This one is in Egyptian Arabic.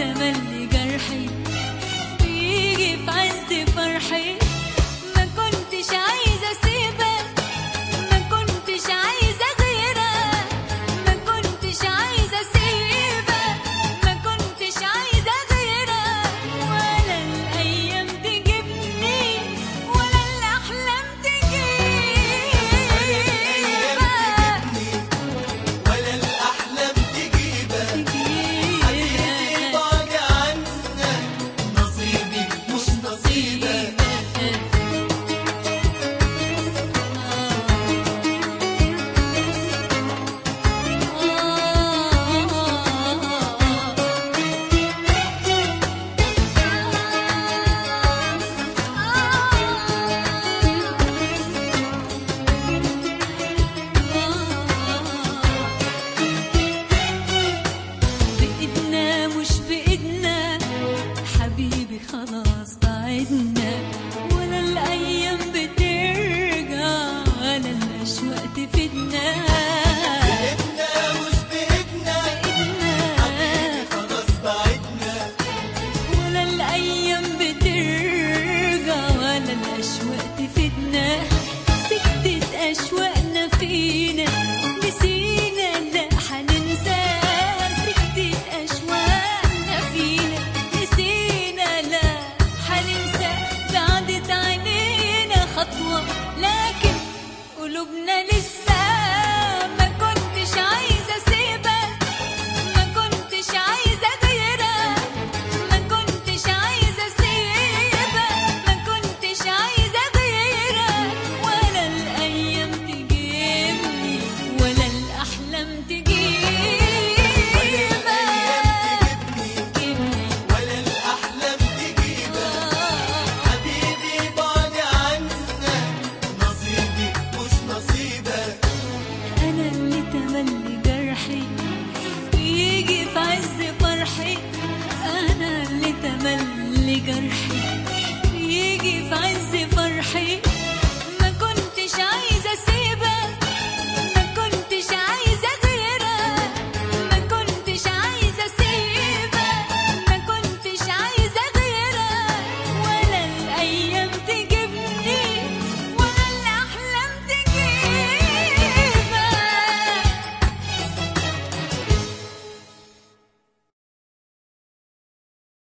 تملي جرحي بيجي في عز فرحي ما كنتش عايزة أسيبك ما كنتش عايزة غيرك ما كنتش عايزة أسيبك ما كنتش عايزة غيرك ولا الأيام تجيبني ولا الأحلام تجيبك ولا الأحلام تجيبك تجيبك بعد عنك نصيبي مش نصيبك بإيدنا مش بإيدنا حبيبي خلاص بعدنا ولا الأيام بترجع ولا الأشواق تفيدنا بإيدنا مش بإيدنا بإيدنا خلاص بعدنا ولا الأيام بترجع ولا الأشواق تفيدنا سكتت أشواقنا فينا نسينا لا حننسى سكتت أشواقنا فينا نسينا لا حننسى بعدت عينينا خطوة لكن قلوبنا لسه